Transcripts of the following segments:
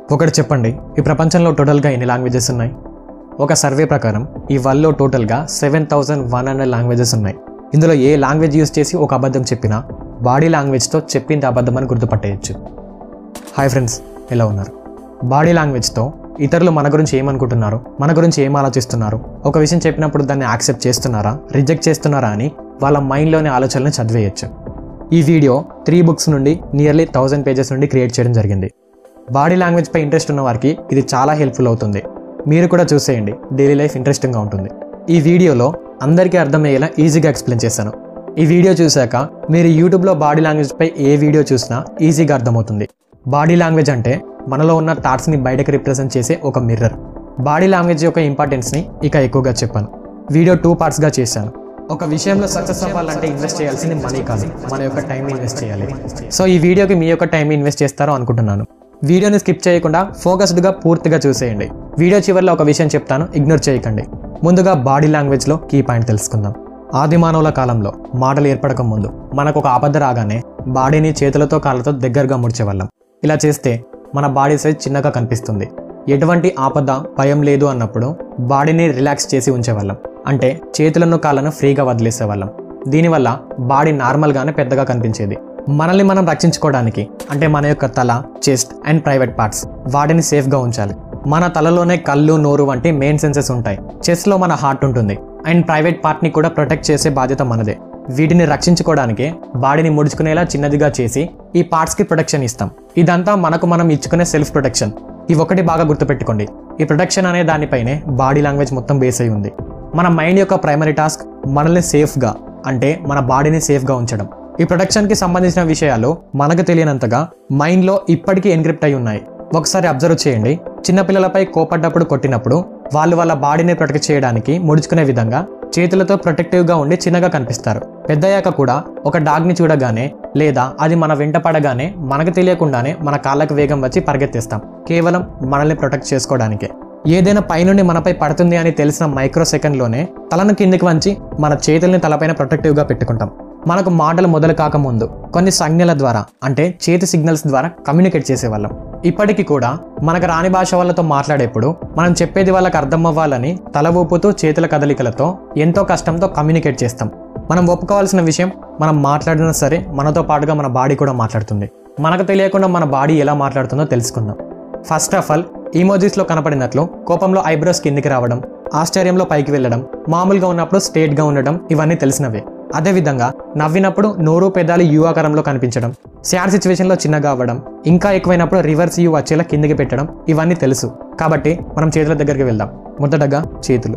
ఒకటి చెప్పండి ఈ ప్రపంచంలో టోటల్గా ఎన్ని లాంగ్వేజెస్ ఉన్నాయి ఒక సర్వే ప్రకారం ఈ వరల్డ్లో టోటల్గా seven thousand one hundred languages ఉన్నాయి ఇందులో ఏ లాంగ్వేజ్ యూస్ చేసి ఒక అబద్ధం చెప్పినా బాడీ లాంగ్వేజ్తో చెప్పింది అబద్ధం అని గుర్తుపట్టేయచ్చు హాయ్ ఫ్రెండ్స్ ఎలా ఉన్నారు బాడీ లాంగ్వేజ్తో ఇతరులు మన గురించి ఏమనుకుంటున్నారు మన గురించి ఏం ఆలోచిస్తున్నారు ఒక విషయం చెప్పినప్పుడు దాన్ని యాక్సెప్ట్ చేస్తున్నారా రిజెక్ట్ చేస్తున్నారా అని వాళ్ళ మైండ్లోని ఆలోచనలను చదివేయచ్చు ఈ వీడియో త్రీ బుక్స్ నుండి నియర్లీ థౌజండ్ పేజెస్ నుండి క్రియేట్ చేయడం జరిగింది బాడీ లాంగ్వేజ్పై ఇంట్రెస్ట్ ఉన్న వారికి ఇది చాలా హెల్ప్ఫుల్ అవుతుంది మీరు కూడా చూసేయండి డైలీ లైఫ్ ఇంట్రెస్టింగ్గా ఉంటుంది ఈ వీడియోలో అందరికీ అర్థమయ్యేలా ఈజీగా ఎక్స్ప్లెయిన్ చేశాను ఈ వీడియో చూశాక మీరు యూట్యూబ్లో బాడీ లాంగ్వేజ్పై ఏ వీడియో చూసినా ఈజీగా అర్థమవుతుంది బాడీ లాంగ్వేజ్ అంటే మనలో ఉన్న థాట్స్ని బయటకు రిప్రజెంట్ చేసే ఒక మిర్రర్ బాడీ లాంగ్వేజ్ యొక్క ఇంపార్టెన్స్ని ఇక ఎక్కువగా చెప్పాను వీడియో టూ పార్ట్స్గా చేశాను ఒక విషయంలో సక్సెస్ అవ్వాలంటే ఇన్వెస్ట్ చేయాల్సింది మనీ కాదు మన యొక్క టైం ఇన్వెస్ట్ చేయాలి సో ఈ వీడియోకి మీ యొక్క టైం ఇన్వెస్ట్ చేస్తారో అనుకుంటున్నాను వీడియోని స్కిప్ చేయకుండా ఫోకస్డ్గా పూర్తిగా చూసేయండి వీడియో చివరిలో ఒక విషయం చెప్తాను ఇగ్నోర్ చేయకండి ముందుగా బాడీ లాంగ్వేజ్లో కీ పాయింట్ తెలుసుకుందాం ఆది మానవుల కాలంలో మాటలు ఏర్పడక ముందు మనకు ఒక ఆపద రాగానే బాడీని చేతులతో కాళ్ళతో దగ్గరగా ముడిచేవాళ్ళం ఇలా చేస్తే మన బాడీ సైజ్ చిన్నగా కనిపిస్తుంది ఎటువంటి ఆపద భయం లేదు అన్నప్పుడు బాడీని రిలాక్స్ చేసి ఉంచేవాళ్ళం అంటే చేతులను కాళ్ళను ఫ్రీగా వదిలేసేవాళ్ళం దీనివల్ల బాడీ నార్మల్గానే పెద్దగా కనిపించేది మనల్ని మనం రక్షించుకోవడానికి అంటే మన యొక్క తల చెస్ట్ అండ్ ప్రైవేట్ పార్ట్స్ వాటిని సేఫ్గా ఉంచాలి మన తలలోనే కళ్ళు నోరు వంటి మెయిన్ సెన్సెస్ ఉంటాయి చెస్ట్లో మన హార్ట్ ఉంటుంది అండ్ ప్రైవేట్ పార్ట్ని కూడా ప్రొటెక్ట్ చేసే బాధ్యత మనదే వీటిని రక్షించుకోవడానికి బాడీని ముడుచుకునేలా చిన్నదిగా చేసి ఈ పార్ట్స్కి ప్రొటెక్షన్ ఇస్తాం ఇదంతా మనకు మనం ఇచ్చుకునే సెల్ఫ్ ప్రొటెక్షన్ ఈ ఒకటి బాగా గుర్తుపెట్టుకోండి ఈ ప్రొటెక్షన్ అనే దానిపైనే బాడీ లాంగ్వేజ్ మొత్తం బేస్ అయి ఉంది మన మైండ్ యొక్క ప్రైమరీ టాస్క్ మనల్ని సేఫ్గా అంటే మన బాడీని సేఫ్గా ఉంచడం ఈ ప్రొటెక్షన్కి సంబంధించిన విషయాలు మనకు తెలియనంతగా మైండ్లో ఇప్పటికీ ఎన్క్రిప్ట్ అయి ఉన్నాయి ఒకసారి అబ్జర్వ్ చేయండి చిన్నపిల్లలపై కోపడ్డప్పుడు కొట్టినప్పుడు వాళ్ళు వాళ్ళ బాడీని ప్రొటెక్ట్ చేయడానికి ముడుచుకునే విధంగా చేతులతో ప్రొటెక్టివ్గా ఉండి చిన్నగా కనిపిస్తారు పెద్దయ్యాక కూడా ఒక డాగ్ని చూడగానే లేదా అది మన వెంట పడగానే మనకు తెలియకుండానే మన కాళ్ళకు వేగం వచ్చి పరిగెత్తిస్తాం కేవలం మనల్ని ప్రొటెక్ట్ చేసుకోవడానికే ఏదైనా పైనుండి మనపై పడుతుంది అని తెలిసిన మైక్రో సెకండ్లోనే తలను కిందికి వంచి మన చేతుల్ని తలపైన ప్రొటెక్టివ్గా పెట్టుకుంటాం మనకు మాటలు మొదలు కాకముందు కొన్ని సంజ్ఞల ద్వారా అంటే చేతి సిగ్నల్స్ ద్వారా కమ్యూనికేట్ చేసేవాళ్ళం ఇప్పటికీ కూడా మనకు రాని భాష వాళ్ళతో మాట్లాడేప్పుడు మనం చెప్పేది వాళ్ళకి అర్థం అవ్వాలని తల ఊపుతూ చేతుల కదలికలతో ఎంతో కష్టంతో కమ్యూనికేట్ చేస్తాం మనం ఒప్పుకోవాల్సిన విషయం మనం మాట్లాడినా సరే మనతో పాటుగా మన బాడీ కూడా మాట్లాడుతుంది మనకు తెలియకుండా మన బాడీ ఎలా మాట్లాడుతుందో తెలుసుకుందాం ఫస్ట్ ఆఫ్ ఆల్ ఈమోజీస్లో కనపడినట్లు కోపంలో ఐబ్రోస్ కిందికి రావడం ఆశ్చర్యంలో పైకి వెళ్ళడం మామూలుగా ఉన్నప్పుడు స్ట్రేట్గా ఉండడం ఇవన్నీ తెలిసినవే అదేవిధంగా నవ్వినప్పుడు నోరు పెదాలు యూ ఆకారంలో కనిపించడం సాడ్ సిచ్యువేషన్లో చిన్నగా అవ్వడం ఇంకా ఎక్కువైనప్పుడు రివర్స్ యూ వచ్చేలా కిందికి పెట్టడం ఇవన్నీ తెలుసు కాబట్టి మనం చేతుల దగ్గరికి వెళ్దాం మొదటగా చేతులు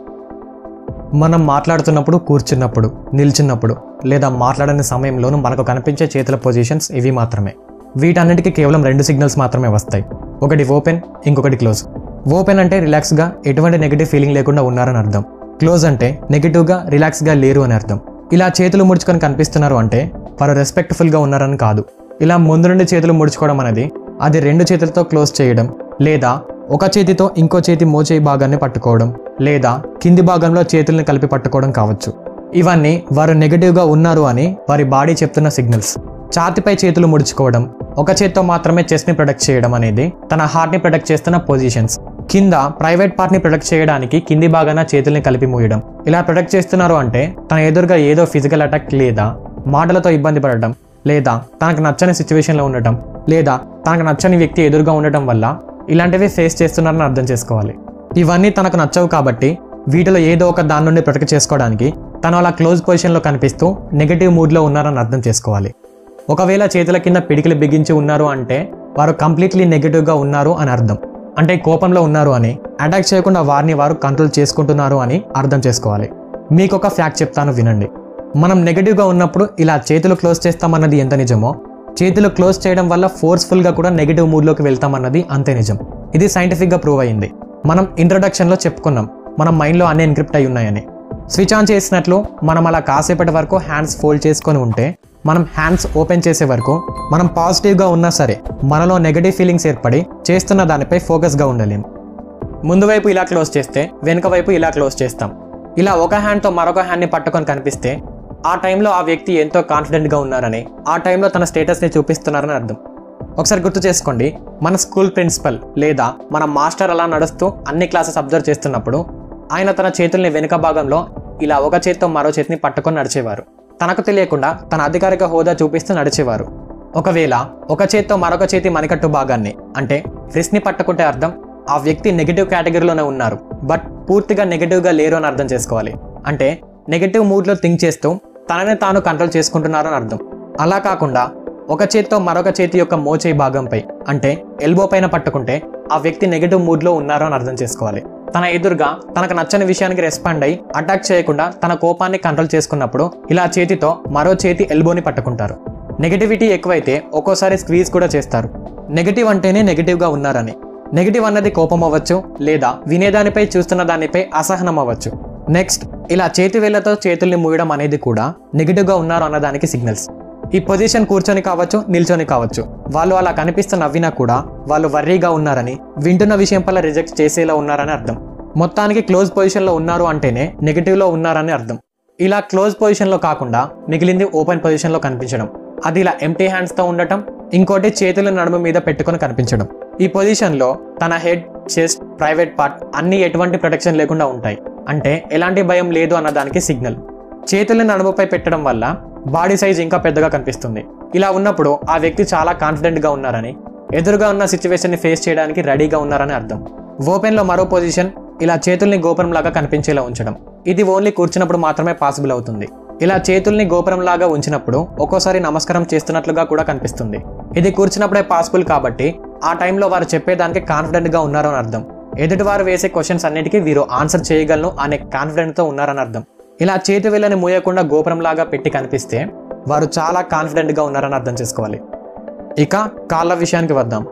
మనం మాట్లాడుతున్నప్పుడు కూర్చున్నప్పుడు నిల్చున్నప్పుడు లేదా మాట్లాడని సమయంలోనూ మనకు కనిపించే చేతుల పొజిషన్స్ ఇవి మాత్రమే వీటన్నిటికీ కేవలం రెండు సిగ్నల్స్ మాత్రమే వస్తాయి ఒకటి ఓపెన్ ఇంకొకటి క్లోజ్ ఓపెన్ అంటే రిలాక్స్గా ఎటువంటి నెగిటివ్ ఫీలింగ్ లేకుండా ఉన్నారని అర్థం క్లోజ్ అంటే నెగిటివ్గా రిలాక్స్గా లేరు అని అర్థం ఇలా చేతులు ముడుచుకొని కనిపిస్తున్నారు అంటే వారు రెస్పెక్ట్ఫుల్గా ఉన్నారని కాదు ఇలా ముందు నుండి చేతులు ముడుచుకోవడం అనేది అది రెండు చేతులతో క్లోజ్ చేయడం లేదా ఒక చేతితో ఇంకో చేతి మోచేయి భాగాన్ని పట్టుకోవడం లేదా కింది భాగంలో చేతుల్ని కలిపి పట్టుకోవడం కావచ్చు ఇవన్నీ వారు నెగిటివ్గా ఉన్నారు అని వారి బాడీ చెప్తున్న సిగ్నల్స్ ఛాతిపై చేతులు ముడుచుకోవడం ఒక చేత్తో మాత్రమే చెస్ట్ని ప్రొటెక్ట్ చేయడం అనేది తన హార్ట్ని ప్రొటెక్ట్ చేస్తున్న పొజిషన్స్ కింద ప్రైవేట్ పార్ట్ని ప్రొటెక్ట్ చేయడానికి కింది భాగాన చేతుల్ని కలిపి మూయడం ఇలా ప్రొటెక్ట్ చేస్తున్నారు అంటే తన ఎదురుగా ఏదో ఫిజికల్ అటాక్ లేదా మాటలతో ఇబ్బంది పడటం లేదా తనకు నచ్చని సిచ్యువేషన్లో ఉండటం లేదా తనకు నచ్చని వ్యక్తి ఎదురుగా ఉండటం వల్ల ఇలాంటివి ఫేస్ చేస్తున్నారని అర్థం చేసుకోవాలి ఇవన్నీ తనకు నచ్చవు కాబట్టి వీటిలో ఏదో ఒక దాని నుండి ప్రొటెక్ట్ చేసుకోవడానికి తను అలా క్లోజ్ పొజిషన్లో కనిపిస్తూ నెగిటివ్ మూడ్లో ఉన్నారని అర్థం చేసుకోవాలి ఒకవేళ చేతుల కింద పిడికిలు బిగించి ఉన్నారు అంటే వారు కంప్లీట్లీ నెగిటివ్గా ఉన్నారు అని అర్థం అంటే కోపంలో ఉన్నారు అని అటాక్ చేయకుండా వారిని వారు కంట్రోల్ చేసుకుంటున్నారు అని అర్థం చేసుకోవాలి మీకు ఒక ఫ్యాక్ట్ చెప్తాను వినండి మనం నెగిటివ్గా ఉన్నప్పుడు ఇలా చేతులు క్లోజ్ చేస్తామన్నది ఎంత నిజమో చేతులు క్లోజ్ చేయడం వల్ల ఫోర్స్ఫుల్గా కూడా నెగిటివ్ మూడ్లోకి వెళ్తామన్నది అంతే నిజం ఇది సైంటిఫిక్గా ప్రూవ్ అయింది మనం ఇంట్రొడక్షన్లో చెప్పుకున్నాం మన మైండ్లో అన్ని ఎన్క్రిప్ట్ అయి ఉన్నాయని స్విచ్ ఆన్ చేసినట్లు మనం అలా కాసేపటి వరకు హ్యాండ్స్ ఫోల్డ్ చేసుకొని ఉంటే మనం హ్యాండ్స్ ఓపెన్ చేసే వరకు మనం పాజిటివ్గా ఉన్నా సరే మనలో నెగటివ్ ఫీలింగ్స్ ఏర్పడి చేస్తున్న దానిపై ఫోకస్గా ఉండలేం ముందు వైపు ఇలా క్లోజ్ చేస్తే వెనుక వైపు ఇలా క్లోజ్ చేస్తాం ఇలా ఒక హ్యాండ్తో మరొక హ్యాండ్ని పట్టుకొని కనిపిస్తే ఆ టైంలో ఆ వ్యక్తి ఎంతో కాన్ఫిడెంట్గా ఉన్నారని ఆ టైంలో తన స్టేటస్ని చూపిస్తున్నారని అర్థం ఒకసారి గుర్తు చేసుకోండి మన స్కూల్ ప్రిన్సిపల్ లేదా మన మాస్టర్ అలా నడుస్తూ అన్ని క్లాసెస్ అబ్జర్వ్ చేస్తున్నప్పుడు ఆయన తన చేతుల్ని వెనుక భాగంలో ఇలా ఒక చేత్తో మరో చేతిని పట్టుకొని నడిచేవారు తనకు తెలియకుండా తన అధికారిక హోదా చూపిస్తూ నడిచేవారు ఒకవేళ ఒక చేత్తో మరొక చేతి మణికట్టు భాగాన్ని అంటే రిస్ని పట్టుకుంటే అర్థం ఆ వ్యక్తి నెగిటివ్ కేటగిరీలోనే ఉన్నారు బట్ పూర్తిగా నెగిటివ్గా లేరు అని అర్థం చేసుకోవాలి అంటే నెగిటివ్ మూడ్లో థింక్ చేస్తూ తనని తాను కంట్రోల్ చేసుకుంటున్నారు అని అర్థం అలా కాకుండా ఒక చేత్తో మరొక చేతి యొక్క మోచేయి భాగంపై అంటే ఎల్బో పైన పట్టుకుంటే ఆ వ్యక్తి నెగిటివ్ మూడ్లో ఉన్నారు అని అర్థం చేసుకోవాలి తన ఎదురుగా తనకు నచ్చని విషయానికి రెస్పాండ్ అయి అటాక్ చేయకుండా తన కోపాన్ని కంట్రోల్ చేసుకున్నప్పుడు ఇలా చేతితో మరో చేతి ఎల్బోని పట్టుకుంటారు నెగిటివిటీ ఎక్కువైతే ఒక్కోసారి స్క్వీజ్ కూడా చేస్తారు నెగిటివ్ అంటేనే నెగిటివ్గా ఉన్నారని నెగిటివ్ అన్నది కోపం అవ్వచ్చు లేదా వినేదానిపై చూస్తున్న దానిపై అసహనం అవ్వచ్చు నెక్స్ట్ ఇలా చేతి వేళ్లతో చేతుల్ని మూయడం అనేది కూడా నెగిటివ్గా ఉన్నారు అన్నదానికి సిగ్నల్స్ ఈ పొజిషన్ కూర్చొని కావచ్చు నిల్చొని కావచ్చు వాళ్ళు అలా కనిపిస్తూ నవ్వినా కూడా వాళ్ళు వర్రీగా ఉన్నారని వింటున్న విషయం పట్ల రిజెక్ట్ చేసేలా ఉన్నారని అర్థం మొత్తానికి క్లోజ్ పొజిషన్లో ఉన్నారు అంటేనే నెగిటివ్లో ఉన్నారని అర్థం ఇలా క్లోజ్ పొజిషన్లో కాకుండా మిగిలింది ఓపెన్ పొజిషన్లో కనిపించడం అది ఇలా ఎంటీ హ్యాండ్స్తో ఉండటం ఇంకోటి చేతుల నడుము మీద పెట్టుకొని కనిపించడం ఈ పొజిషన్లో తన హెడ్ చెస్ట్ ప్రైవేట్ పార్ట్ అన్ని ఎటువంటి ప్రొటెక్షన్ లేకుండా ఉంటాయి అంటే ఎలాంటి భయం లేదు అన్న దానికి సిగ్నల్ చేతుల్ని నడుముపై పెట్టడం వల్ల బాడీ సైజ్ ఇంకా పెద్దగా కనిపిస్తుంది ఇలా ఉన్నప్పుడు ఆ వ్యక్తి చాలా కాన్ఫిడెంట్గా ఉన్నారని ఎదురుగా ఉన్న సిచ్యువేషన్ని ఫేస్ చేయడానికి రెడీగా ఉన్నారని అర్థం ఓపెన్లో మరో పొజిషన్ ఇలా చేతుల్ని గోపురంలాగా కనిపించేలా ఉంచడం ఇది ఓన్లీ కూర్చున్నప్పుడు మాత్రమే పాసిబుల్ అవుతుంది ఇలా చేతుల్ని గోపురంలాగా ఉంచినప్పుడు ఒక్కోసారి నమస్కారం చేస్తున్నట్లుగా కూడా కనిపిస్తుంది ఇది కూర్చున్నప్పుడే పాసిబుల్ కాబట్టి ఆ టైంలో వారు చెప్పేదానికి కాన్ఫిడెంట్గా ఉన్నారు అని అర్థం ఎదుటివారు వేసే క్వశ్చన్స్ అన్నిటికీ వీరు ఆన్సర్ చేయగలను అనే కాన్ఫిడెంట్తో ఉన్నారని అర్థం ఇలా చేతి వేళ్ళని మూయకుండా గోపురంలాగా పెట్టి కనిపిస్తే వారు చాలా కాన్ఫిడెంట్గా ఉన్నారని అర్థం చేసుకోవాలి ఇక కాళ్ళ విషయానికి వద్దాం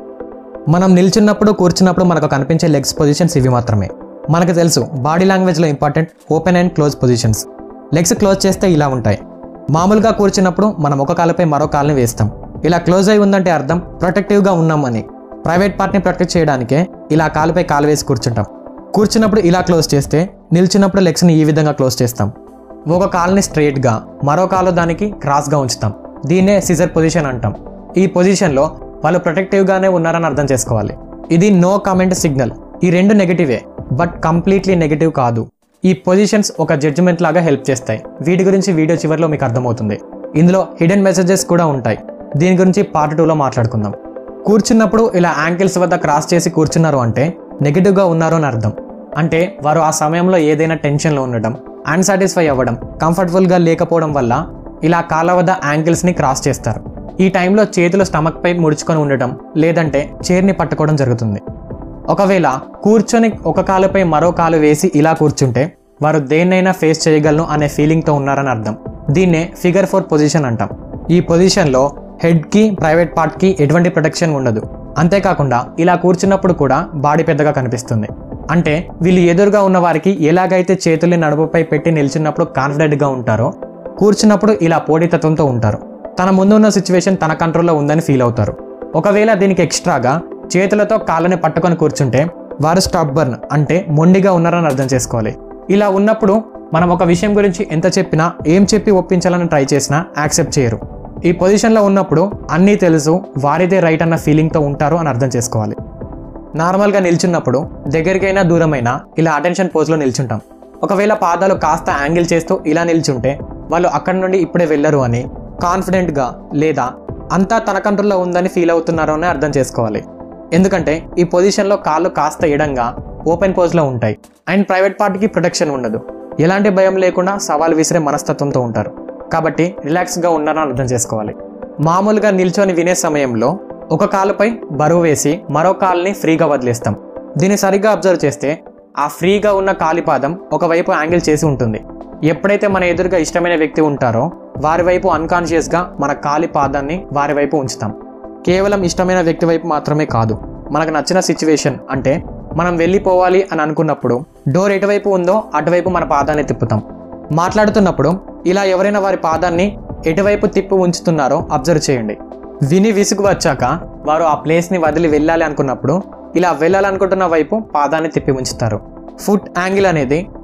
మనం నిల్చున్నప్పుడు కూర్చున్నప్పుడు మనకు కనిపించే లెగ్స్ పొజిషన్స్ ఇవి మాత్రమే మనకు తెలుసు బాడీ లాంగ్వేజ్లో important open and close positions legs close చేస్తే ఇలా ఉంటాయి మామూలుగా కూర్చున్నప్పుడు మనం ఒక కాలుపై మరో కాలుని వేస్తాం ఇలా క్లోజ్ అయి ఉందంటే అర్థం ప్రొటెక్టివ్గా ఉన్నామని ప్రైవేట్ పార్ట్ని ప్రొటెక్ట్ చేయడానికే ఇలా కాలుపై కాలు వేసి కూర్చుంటాం కూర్చున్నప్పుడు ఇలా క్లోజ్ చేస్తే నిల్చున్నప్పుడు లెగ్స్ని ఈ విధంగా క్లోజ్ చేస్తాం ఒక కాలుని స్ట్రైట్గా మరో కాలు దానికి క్రాస్గా ఉంచుతాం దీన్నే సిజర్ పొజిషన్ అంటాం ఈ పొజిషన్లో వాళ్ళు ప్రొటెక్టివ్గానే ఉన్నారని అర్థం చేసుకోవాలి ఇది నో కమెంట్ సిగ్నల్ ఈ రెండు నెగిటివే బట్ కంప్లీట్లీ నెగిటివ్ కాదు ఈ పొజిషన్స్ ఒక జడ్జిమెంట్ లాగా హెల్ప్ చేస్తాయి వీటి గురించి వీడియో చివరిలో మీకు అర్థమవుతుంది ఇందులో హిడెన్ మెసేజెస్ కూడా ఉంటాయి దీని గురించి పార్ట్ టూలో మాట్లాడుకుందాం కూర్చున్నప్పుడు ఇలా యాంకిల్స్ వద్ద క్రాస్ చేసి కూర్చున్నారు అంటే నెగిటివ్గా ఉన్నారు అని అర్థం అంటే వారు ఆ సమయంలో ఏదైనా టెన్షన్లో ఉండడం అన్సాటిస్ఫై అవ్వడం కంఫర్టబుల్గా లేకపోవడం వల్ల ఇలా కాళ్ళ వద్ద యాంకిల్స్ని క్రాస్ చేస్తారు ఈ టైంలో చేతులు స్టమక్ పై ముడుచుకొని ఉండటం లేదంటే చైర్ని పట్టుకోవడం జరుగుతుంది ఒకవేళ కూర్చొని ఒక కాలుపై మరో కాలు వేసి ఇలా కూర్చుంటే వారు దేన్నైనా ఫేస్ చేయగలను అనే ఫీలింగ్తో ఉన్నారని అర్థం దీన్నే ఫిగర్ ఫోర్ పొజిషన్ అంటాం ఈ పొజిషన్లో హెడ్కి ప్రైవేట్ పార్ట్కి ఎటువంటి ప్రొటెక్షన్ ఉండదు అంతేకాకుండా ఇలా కూర్చున్నప్పుడు కూడా బాడీ పెద్దగా కనిపిస్తుంది అంటే వీళ్ళు ఎదురుగా ఉన్న వారికి ఎలాగైతే చేతుల్ని నడుపుపై పెట్టి నిల్చున్నప్పుడు కాన్ఫిడెంట్గా ఉంటారో కూర్చున్నప్పుడు ఇలా పోటీతత్వంతో ఉంటారు తన ముందు ఉన్న సిచ్యువేషన్ తన కంట్రోల్లో ఉందని ఫీల్ అవుతారు ఒకవేళ దీనికి ఎక్స్ట్రాగా చేతులతో కాళ్ళని పట్టుకొని కూర్చుంటే వారు స్టాప్బర్న్ అంటే మొండిగా ఉన్నారని అర్థం చేసుకోవాలి ఇలా ఉన్నప్పుడు మనం ఒక విషయం గురించి ఎంత చెప్పినా ఏం చెప్పి ఒప్పించాలని ట్రై చేసినా యాక్సెప్ట్ చేయరు ఈ పొజిషన్లో ఉన్నప్పుడు అన్నీ తెలుసు వారిదే రైట్ అన్న ఫీలింగ్తో ఉంటారు అని అర్థం చేసుకోవాలి నార్మల్గా నిల్చున్నప్పుడు దగ్గరికైనా దూరమైనా ఇలా అటెన్షన్ పోజ్లో నిల్చుంటాం ఒకవేళ పాదాలు కాస్త యాంగిల్ చేస్తూ ఇలా నిల్చుంటే వాళ్ళు అక్కడి నుండి ఇప్పుడే వెళ్ళరు అని కాన్ఫిడెంట్గా లేదా అంతా తన కంట్రోల్లో ఉందని ఫీల్ అవుతున్నారో అని అర్థం చేసుకోవాలి ఎందుకంటే ఈ పొజిషన్లో కాళ్ళు కాస్త ఎడంగా ఓపెన్ పోజ్లో ఉంటాయి అండ్ ప్రైవేట్ పార్ట్కి ప్రొటెక్షన్ ఉండదు ఎలాంటి భయం లేకుండా సవాల్ విసిరే మనస్తత్వంతో ఉంటారు కాబట్టి రిలాక్స్గా ఉన్నారని అర్థం చేసుకోవాలి మామూలుగా నిల్చొని వినే సమయంలో ఒక కాలుపై బరువు వేసి మరో కాలుని ఫ్రీగా వదిలేస్తాం దీన్ని సరిగ్గా అబ్జర్వ్ చేస్తే ఆ ఫ్రీగా ఉన్న కాలిపాదం ఒకవైపు యాంగిల్ చేసి ఉంటుంది ఎప్పుడైతే మన ఎదురుగా ఇష్టమైన వ్యక్తి ఉంటారో వారి వైపు అన్కాన్షియస్గా మన కాలి పాదాన్ని వారి వైపు ఉంచుతాం కేవలం ఇష్టమైన వ్యక్తి వైపు మాత్రమే కాదు మనకు నచ్చిన సిచ్యువేషన్ అంటే మనం వెళ్ళిపోవాలి అని అనుకున్నప్పుడు డోర్ ఎటువైపు ఉందో అటువైపు మన పాదాన్ని తిప్పుతాం మాట్లాడుతున్నప్పుడు ఇలా ఎవరైనా వారి పాదాన్ని ఎటువైపు తిప్పి ఉంచుతున్నారో అబ్జర్వ్ చేయండి విని విసుగు వచ్చాక వారు ఆ ప్లేస్ని వదిలి వెళ్ళాలి అనుకున్నప్పుడు ఇలా వెళ్ళాలనుకుంటున్న వైపు పాదాన్ని తిప్పి ఉంచుతారు ఫుట్ యాంగిల్ అనేది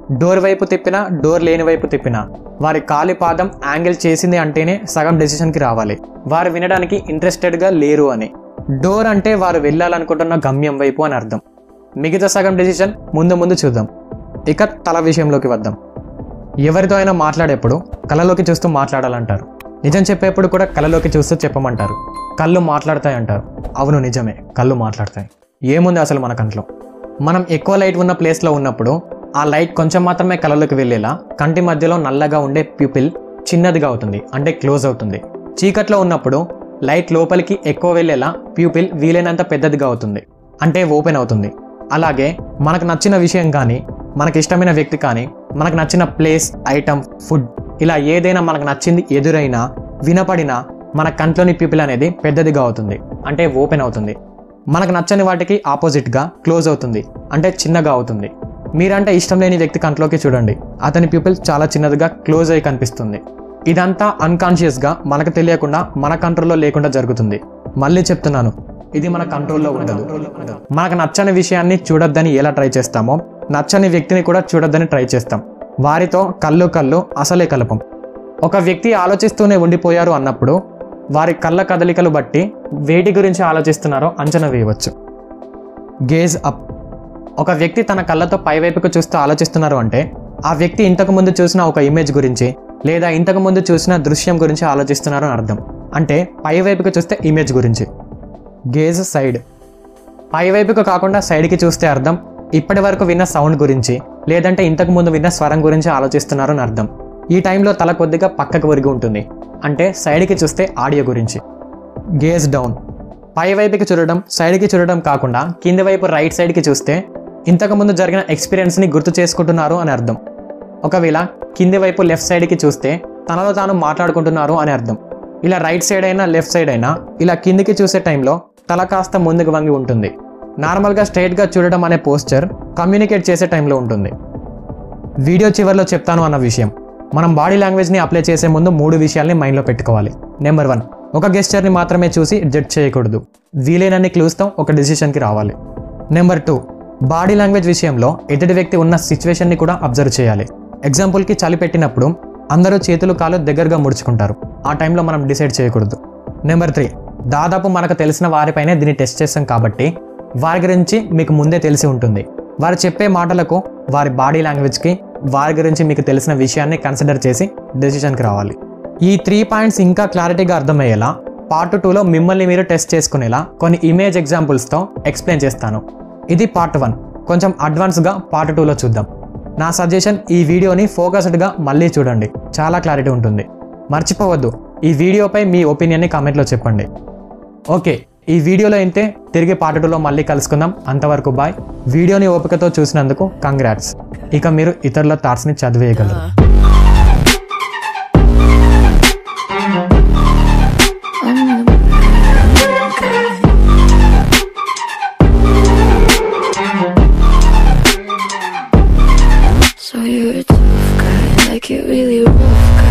డోర్ వైపు తిప్పినా డోర్ లేని వైపు తిప్పినా వారి కాలి పాదం యాంగిల్ చేసింది అంటేనే సగం డెసిషన్కి రావాలి వారు వినడానికి ఇంట్రెస్టెడ్గా లేరు అని డోర్ అంటే వారు వెళ్ళాలనుకుంటున్న గమ్యం వైపు అని అర్థం మిగతా సగం డెసిషన్ ముందు ముందు చూద్దాం ఇక తల విషయంలోకి వద్దాం ఎవరితో అయినా మాట్లాడేప్పుడు కళ్ళలోకి చూస్తూ మాట్లాడాలంటారు నిజం చెప్పేప్పుడు కూడా కళ్ళలోకి చూస్తూ చెప్పమంటారు కళ్ళు మాట్లాడతాయి అంటారు అవును నిజమే కళ్ళు మాట్లాడతాయి ఏముంది అసలు మన కంట్లో మనం ఎక్కువ లైట్ ఉన్న ప్లేస్లో ఉన్నప్పుడు ఆ లైట్ కొంచెం మాత్రమే కళ్ళలోకి వెళ్ళేలా కంటి మధ్యలో నల్లగా ఉండే ప్యూపిల్ చిన్నదిగా అవుతుంది అంటే క్లోజ్ అవుతుంది చీకట్లో ఉన్నప్పుడు లైట్ లోపలికి ఎక్కువ వెళ్ళేలా ప్యూపిల్ వీలైనంత పెద్దదిగా అవుతుంది అంటే ఓపెన్ అవుతుంది అలాగే మనకు నచ్చిన విషయం కానీ మనకి ఇష్టమైన వ్యక్తి కానీ మనకు నచ్చిన ప్లేస్ ఐటమ్ ఫుడ్ ఇలా ఏదైనా మనకు నచ్చింది ఎదురైనా వినపడినా మన కంట్లోని పీపుల్ అనేది పెద్దదిగా అవుతుంది అంటే ఓపెన్ అవుతుంది మనకు నచ్చని వాటికి ఆపోజిట్గా క్లోజ్ అవుతుంది అంటే చిన్నగా అవుతుంది మీరంటే ఇష్టం లేని వ్యక్తి కంట్లోకి చూడండి అతని పీపుల్ చాలా చిన్నదిగా క్లోజ్ అయి కనిపిస్తుంది ఇదంతా అన్కాన్షియస్గా మనకు తెలియకుండా మన కంట్రోల్లో లేకుండా జరుగుతుంది మళ్ళీ చెప్తున్నాను ఇది మన కంట్రోల్లో ఉండదు మనకు నచ్చని విషయాన్ని చూడొద్దని ఎలా ట్రై చేస్తామో నచ్చని వ్యక్తిని కూడా చూడొద్దని ట్రై చేస్తాం వారితో కళ్ళు కళ్ళు అసలే కలపం ఒక వ్యక్తి ఆలోచిస్తూనే ఉండిపోయారు అన్నప్పుడు వారి కళ్ళ కదలికలు బట్టి వేటి గురించి ఆలోచిస్తున్నారో అంచనా వేయవచ్చు గేజ్ అప్ ఒక వ్యక్తి తన కళ్ళతో పైవైపుకు చూస్తూ ఆలోచిస్తున్నారు అంటే ఆ వ్యక్తి ఇంతకు ముందు చూసిన ఒక ఇమేజ్ గురించి లేదా ఇంతకు ముందు చూసిన దృశ్యం గురించి ఆలోచిస్తున్నారు అని అర్థం అంటే పైవైపుకు చూస్తే ఇమేజ్ గురించి గేజ్ సైడ్ పైవైపుకు కాకుండా సైడ్కి చూస్తే అర్థం ఇప్పటి వరకు విన్న సౌండ్ గురించి లేదంటే ఇంతకు ముందు విన్న స్వరం గురించి ఆలోచిస్తున్నారు అని అర్థం ఈ టైంలో తల కొద్దిగా పక్కకు ఒరిగి ఉంటుంది అంటే సైడ్కి చూస్తే ఆడియో గురించి గేజ్ డౌన్ పై వైపుకి చూడడం సైడ్కి చూడడం కాకుండా కింది వైపు రైట్ సైడ్కి చూస్తే ఇంతకుముందు జరిగిన ఎక్స్పీరియన్స్ని గుర్తు చేసుకుంటున్నారు అని అర్థం ఒకవేళ కింది వైపు లెఫ్ట్ సైడ్కి చూస్తే తనలో తాను మాట్లాడుకుంటున్నారు అని అర్థం ఇలా రైట్ సైడ్ అయినా లెఫ్ట్ సైడ్ అయినా ఇలా కిందికి చూసే టైంలో తల కాస్త ముందుకు వంగి ఉంటుంది నార్మల్గా స్ట్రైట్గా చూడడం అనే పోస్చర్ కమ్యూనికేట్ చేసే టైంలో ఉంటుంది వీడియో చివరిలో చెప్తాను అన్న విషయం మనం బాడీ లాంగ్వేజ్ని అప్లై చేసే ముందు మూడు విషయాల్ని మైండ్లో పెట్టుకోవాలి నెంబర్ వన్ ఒక గెస్చర్ని మాత్రమే చూసి జడ్జ్ చేయకూడదు వీలైనన్ని క్లూస్తో ఒక డెసిషన్కి రావాలి నెంబర్ టూ బాడీ లాంగ్వేజ్ విషయంలో ఎదుటి వ్యక్తి ఉన్న సిచ్యువేషన్ని కూడా అబ్జర్వ్ చేయాలి ఎగ్జాంపుల్కి చలి పెట్టినప్పుడు అందరూ చేతులు కాలు దగ్గరగా ముడుచుకుంటారు ఆ టైంలో మనం డిసైడ్ చేయకూడదు నెంబర్ త్రీ దాదాపు మనకు తెలిసిన వారిపైనే దీన్ని టెస్ట్ చేస్తాం కాబట్టి వారి గురించి మీకు ముందే తెలిసి ఉంటుంది వారు చెప్పే మాటలకు వారి బాడీ లాంగ్వేజ్కి వారి గురించి మీకు తెలిసిన విషయాన్ని కన్సిడర్ చేసి డెసిషన్కి రావాలి ఈ త్రీ పాయింట్స్ ఇంకా క్లారిటీగా అర్థమయ్యేలా పార్ట్ టూలో మిమ్మల్ని మీరు టెస్ట్ చేసుకునేలా కొన్ని ఇమేజ్ ఎగ్జాంపుల్స్తో ఎక్స్ప్లెయిన్ చేస్తాను ఇది పార్ట్ వన్ కొంచెం అడ్వాన్స్గా పార్ట్ టూలో చూద్దాం నా సజెషన్ ఈ వీడియోని ఫోకస్డ్గా మళ్ళీ చూడండి చాలా క్లారిటీ ఉంటుంది మర్చిపోవద్దు ఈ వీడియోపై మీ ఒపీనియన్ని కామెంట్లో చెప్పండి ఓకే ఈ వీడియోలో అయితే తిరిగి పార్ట్ టూలో మళ్ళీ కలుసుకుందాం అంతవరకు బాయ్ వీడియోని ఓపికతో చూసినందుకు కంగ్రాట్స్ ఇక మీరు ఇతరుల థాట్స్ని చదివేయగలరు So you're a tough guy, like it really rough guy.